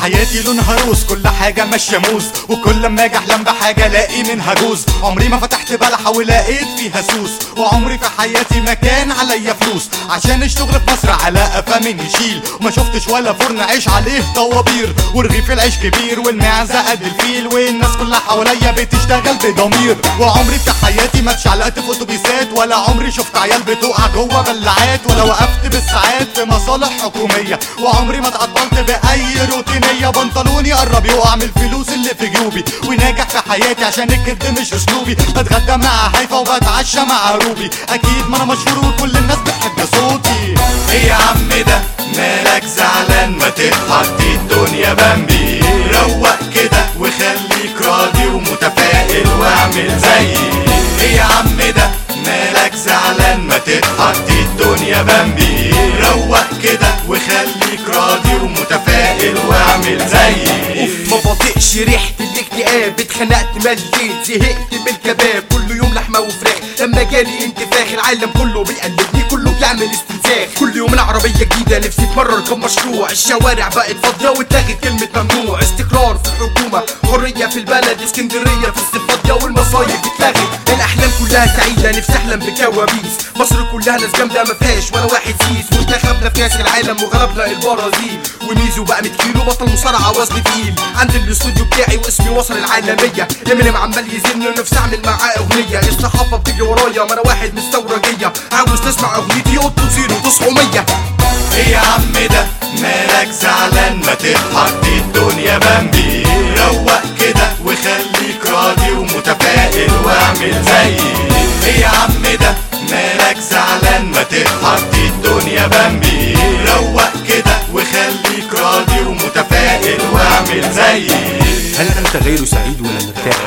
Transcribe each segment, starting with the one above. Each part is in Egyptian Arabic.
حياتي لونها روز كل حاجة ماشية موز وكل لما اجي احلم بحاجة الاقي منها جوز عمري ما فتحت بلحة ولقيت فيها سوس وعمري في حياتي ما كان عليا فلوس عشان الشغل في مصر على قفا من يشيل وما شفتش ولا فرن عيش عليه طوابير ورغيف العيش كبير والمعزة قد الفيل والناس كلها حواليا بتشتغل بضمير وعمري في حياتي ما اتشعلقت في اتوبيسات ولا عمري شفت عيال بتقع جوه بلعات ولا وقفت بالساعات في مصالح حكومية وعمري ما اتعطلت بأي روتينية بنطلوني قرب يقع من الفلوس اللي في جيوبي وناجح في حياتي عشان الكذب مش اسلوبي بتغدى مع هيفا وبتعشى مع روبي اكيد ما انا مشهور وكل الناس بتحب صوتي ايه يا عم ده مالك زعلان ما تضحك دي الدنيا بامبي روق كده وخليك راضي ومتفائل واعمل زيي ايه يا عم ده مالك زعلان ما تضحك دي الدنيا بامبي روق كده وخليك راضي ومتفائل واعمل زيي ما بطيقش ريحة الاكتئاب اتخنقت مليت زهقت من الكباب كل يوم لحمة وفراخ لما جالي انتفاخ العالم كله بيقلدني كله بيعمل استنساخ كل يوم العربية جديدة نفسي اتمرر كم مشروع الشوارع بقت فاضية واتلغت كلمة ممنوع استقرار في الحكومة حرية في البلد اسكندرية في الصفاضية والمصايب اتلغت الاحلام كلها سعيدة نفسي احلم بكوابيس مصر كلها ناس جامدة ما فيهاش ولا واحد سيس منتخبنا في كاس العالم وغلبنا البرازيل وميزو بقى 100 كيلو بطل مصارعة وزن تقيل عند الاستوديو بتاعي واسمي وصل العالمية امينيم عمال يزن نفسي اعمل معاه اغنية الصحافة بتجري ورايا ما انا واحد مستورجية عاوز تسمع اغنيتي قط زيرو تسعمية ايه يا عم ده مالك زعلان ما تضحك دي الدنيا بامبي روق كده وخليك راضي ومتفائل واعمل زيي ايه يا عم ده مالك زعلان ما تضحك دي الدنيا بامبي روق كده وخليك راضي ومتفائل واعمل زيي هل أنت غير سعيد ولا مرتاح؟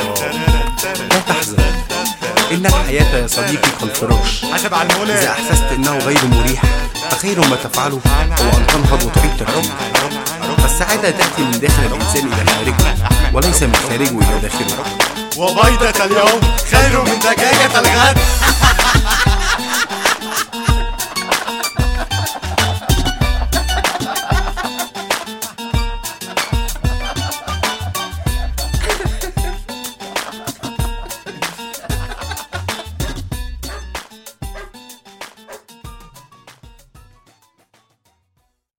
لا تحزن إن الحياة يا صديقي كالفراش حسب على المولى إذا أحسست أنه غير مريح فخير ما تفعله هو أن تنهض وتعيد ترتيبه فالسعادة تأتي من داخل الإنسان إلى خارجه وليس من خارجه إلى داخله وبيضة اليوم خير من دجاجة الغد